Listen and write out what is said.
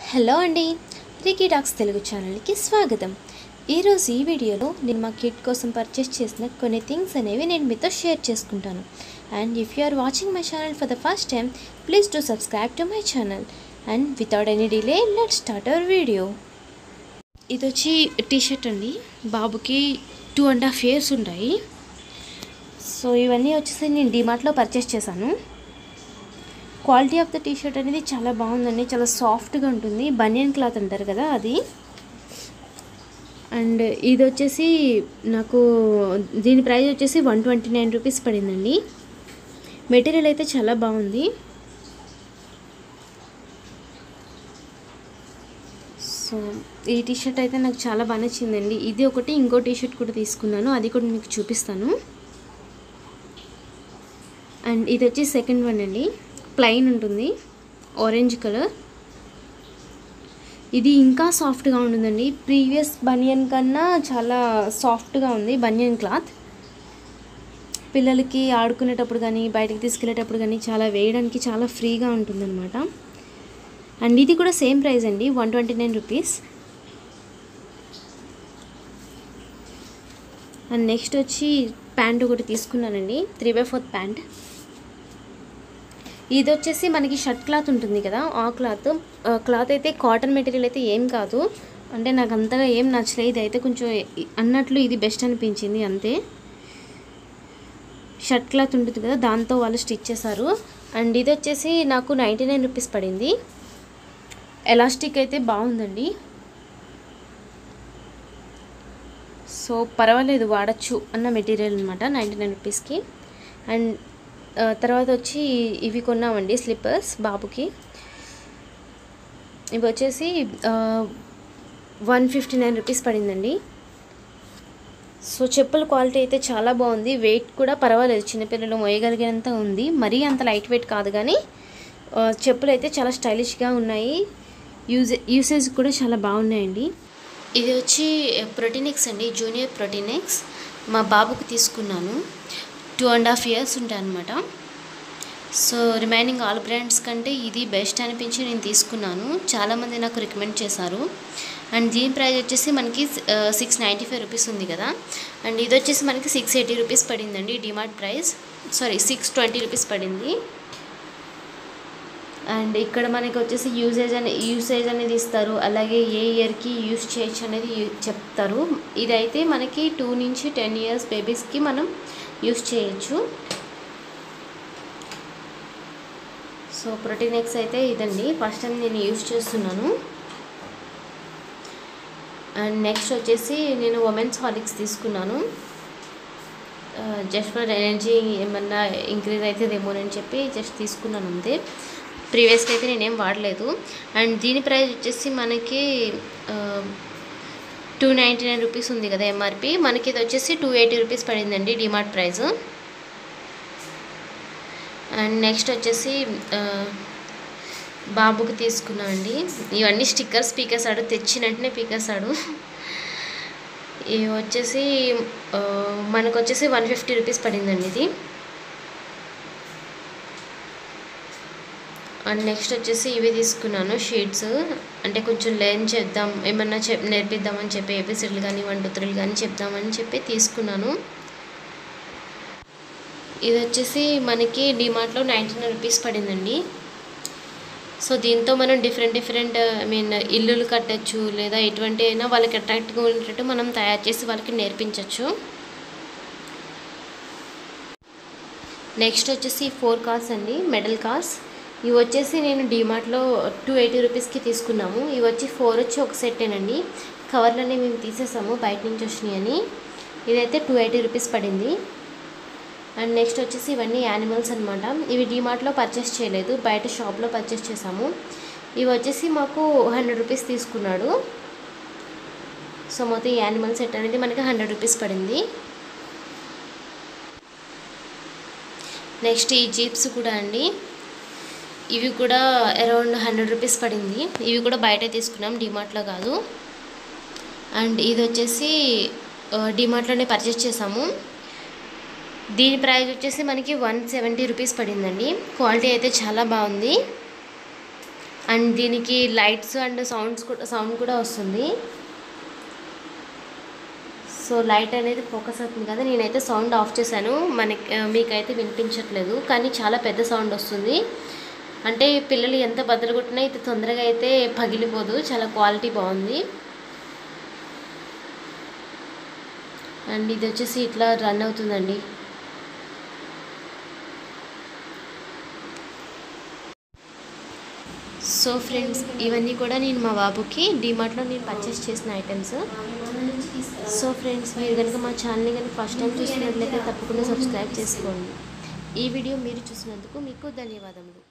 hello అండి Ricky docs Telugu ఛానల్కి స్వాగతం ఈరోజు ఈ వీడియోలో నేను మా కిడ్ కోసం పర్చేస్ చేసిన కొన్ని థింగ్స్ అనేవి నేను మీతో షేర్ చేసుకుంటాను and if you are watching my channel for the first time please do subscribe to my channel and without any delay let start our video ఇది వచ్చి టీ షర్ట్ అండి బాబుకి టూ అండ్ హాఫ్ ఇయర్స్ ఉంటాయి so ఇవన్నీ వచ్చేసి నేను డిమార్ట్లో purchase చేశాను quality of the T shirt అనేది చాలా బాగుందండి చాలా సాఫ్ట్గా ఉంటుంది బనియన్ క్లాత్ అంటారు కదా అది అండ్ ఇది వచ్చేసి నాకు దీని ప్రైస్ వచ్చేసి వన్ ట్వంటీ నైన్ రూపీస్ పడిందండి మెటీరియల్ అయితే చాలా బాగుంది సో ఈ టీ షర్ట్ అయితే నాకు చాలా బాగా నచ్చిందండి ఇది ఒకటి ఇంకో టీ షర్ట్ కూడా తీసుకున్నాను అది కూడా మీకు చూపిస్తాను అండ్ ఇది వచ్చి సెకండ్ వన్ అండి ప్లెయిన్ ఉంటుంది ఆరెంజ్ కలర్ ఇది ఇంకా సాఫ్ట్గా ఉంటుందండి ప్రీవియస్ బనియన్ కన్నా చాలా సాఫ్ట్గా ఉంది బనియన్ క్లాత్ పిల్లలకి ఆడుకునేటప్పుడు కానీ బయటకు తీసుకెళ్ళేటప్పుడు కానీ చాలా వేయడానికి చాలా ఫ్రీగా ఉంటుందన్నమాట అండ్ ఇది కూడా సేమ్ ప్రైస్ అండి one twenty nine rupees and next వచ్చి ప్యాంట్ ఒకటి తీసుకున్నానండి త్రీ బై ఫోర్త్ ప్యాంట్ ఇది వచ్చేసి మనకి షర్ట్ క్లాత్ ఉంటుంది కదా ఆ క్లాత్ ఆ క్లాత్ అయితే కాటన్ మెటీరియల్ అయితే ఏం కాదు అంటే నాకు అంతగా ఏం నచ్చలేదు ఇది అయితే కొంచెం అన్నట్లు ఇది బెస్ట్ అనిపించింది అంతే షర్ట్ క్లాత్ ఉంటుంది కదా దాంతో వాళ్ళు స్టిచ్ చేశారు అండ్ ఇది వచ్చేసి నాకు నైంటీ నైన్ రూపీస్ పడింది ఎలాస్టిక్ అయితే బాగుందండి సో పర్వాలేదు వాడచ్చు అన్న మెటీరియల్ అనమాట నైంటీ నైన్ రూపీస్కి అండ్ తర్వాత వచ్చి ఇవి కొన్నామండి స్లిప్పర్స్ బాబుకి ఇవి వచ్చేసి వన్ ఫిఫ్టీ నైన్ రూపీస్ పడిందండి సో చెప్పుల క్వాలిటీ అయితే చాలా బాగుంది వెయిట్ కూడా పర్వాలేదు చిన్నపిల్లలు మోయగలిగినంత ఉంది మరీ అంత లైట్ వెయిట్ కాదు కానీ చెప్పులు అయితే చాలా స్టైలిష్గా ఉన్నాయి యూజ్ యూసేజ్ కూడా చాలా బాగున్నాయండి ఇది వచ్చి ప్రోటీనిక్స్ అండి జూనియర్ ప్రోటీనిక్స్ మా బాబుకి తీసుకున్నాను టూ అండ్ హాఫ్ ఇయర్స్ ఉంటాయి అనమాట సో రిమైనింగ్ ఆల్ బ్రాండ్స్ కంటే ఇది బెస్ట్ అనిపించి నేను తీసుకున్నాను చాలామంది నాకు రికమెండ్ చేశారు అండ్ దీని ప్రైస్ వచ్చేసి మనకి సిక్స్ నైంటీ ఫైవ్ రూపీస్ ఉంది కదా అండ్ ఇది వచ్చేసి మనకి సిక్స్ ఎయిటీ రూపీస్ పడిందండి DMart price sorry six twenty rupees పడింది అండ్ ఇక్కడ మనకి వచ్చేసి యూసేజ్ అనే యూసేజ్ అనేది ఇస్తారు అలాగే ఏ ఇయర్కి యూస్ చేయొచ్చు అనేది చెప్తారు ఇదైతే మనకి టూ నుంచి టెన్ ఇయర్స్ బేబీస్కి మనం యూస్ చేయొచ్చు సో ప్రోటీన్ ఎక్స్ అయితే ఇదండి ఫస్ట్ టైం నేను యూస్ చేస్తున్నాను అండ్ నెక్స్ట్ వచ్చేసి నేను ఉమెన్స్ హాలిక్స్ తీసుకున్నాను జస్ట్ ఫర్ ఎనర్జీ ఏమన్నా ఇంక్రీజ్ అవుతుందేమోనని చెప్పి జస్ట్ తీసుకున్నాను అంతే ప్రీవియస్గా అయితే నేనేం వాడలేదు అండ్ దీని ప్రైస్ వచ్చేసి మనకి టూ నైంటీ నైన్ రూపీస్ ఉంది కదా ఎంఆర్పి మనకి ఇది వచ్చేసి టూ ఎయిటీ రూపీస్ పడిందండి డిమార్ట్ ప్రైస్ అండ్ నెక్స్ట్ వచ్చేసి బాబుకి తీసుకున్నా అండి ఇవన్నీ స్టిక్కర్స్ పీకేసాడు తెచ్చిన వెంటనే పీకేసాడు ఇవి వచ్చేసి మనకు వచ్చేసి వన్ ఫిఫ్టీ రూపీస్ పడిందండి ఇది అండ్ నెక్స్ట్ వచ్చేసి ఇవి తీసుకున్నాను షీట్స్ అంటే కొంచెం లెర్న్ చేద్దాం ఏమన్నా చెప్ నేర్పిద్దామని చెప్పి ఏపీసీలు కానీ వన్ టూ త్రీలు కానీ చెప్దామని చెప్పి తీసుకున్నాను ఇది వచ్చేసి మనకి డిమార్ట్లో నైంటీ నైన్ రూపీస్ పడిందండి సో దీంతో మనం డిఫరెంట్ డిఫరెంట్ ఐ మీన్ ఇల్లులు కట్టచ్చు లేదా ఎటువంటి అయినా వాళ్ళకి అట్రాక్ట్గా ఉండేటట్టు మనం తయారు చేసి వాళ్ళకి నేర్పించవచ్చు నెక్స్ట్ వచ్చేసి ఫోర్ కార్స్ అండి మెడల్ కార్స్ ఇవి వచ్చేసి నేను డిమార్ట్లో టూ ఎయిటీ రూపీస్కి తీసుకున్నాము ఇవి వచ్చి ఫోర్ వచ్చి ఒక సెట్టేనండి కవర్లోనే మేము తీసేసాము బయట నుంచి వచ్చినాయని ఇదైతే టూ ఎయిటీ రూపీస్ పడింది అండ్ నెక్స్ట్ వచ్చేసి ఇవన్నీ యానిమల్స్ అనమాట ఇవి డిమార్ట్లో పర్చేస్ చేయలేదు బయట షాప్లో పర్చేస్ చేసాము ఇవి వచ్చేసి మాకు హండ్రెడ్ రూపీస్ తీసుకున్నాడు సో మొత్తం ఈ యానిమల్ సెట్ అనేది మనకి హండ్రెడ్ రూపీస్ పడింది నెక్స్ట్ ఈ జీప్స్ కూడా అండి ఇవి కూడా అరౌండ్ హండ్రెడ్ రూపీస్ పడింది ఇవి కూడా బయట తీసుకున్నాం డిమార్ట్లో కాదు అండ్ ఇది వచ్చేసి డిమార్ట్లోనే పర్చేస్ చేసాము దీని ప్రైస్ వచ్చేసి మనకి వన్ సెవెంటీ రూపీస్ పడిందండి క్వాలిటీ అయితే చాలా బాగుంది అండ్ దీనికి లైట్స్ అండ్ సౌండ్స్ కూడా సౌండ్ కూడా వస్తుంది సో లైట్ అనేది ఫోకస్ అవుతుంది కదా నేనైతే సౌండ్ ఆఫ్ చేశాను మనకి ఆ, మీకైతే వినిపించట్లేదు కానీ చాలా పెద్ద సౌండ్ వస్తుంది అంటే పిల్లలు ఎంత బద్దలు కొట్టినా ఇది తొందరగా అయితే పగిలిపోదు చాలా క్వాలిటీ బాగుంది అండ్ ఇది వచ్చేసి ఇట్లా రన్ అవుతుందండి సో ఫ్రెండ్స్ ఇవన్నీ కూడా నేను మా బాబుకి డిమార్ట్లో నేను పర్చేస్ చేసిన ఐటమ్స్ సో ఫ్రెండ్స్ మీరు కనుక మా ఛానల్ని కనుక ఫస్ట్ టైం చూసినట్లయితే తప్పకుండా సబ్స్క్రైబ్ చేసుకోండి ఈ వీడియో మీరు చూసినందుకు మీకు ధన్యవాదములు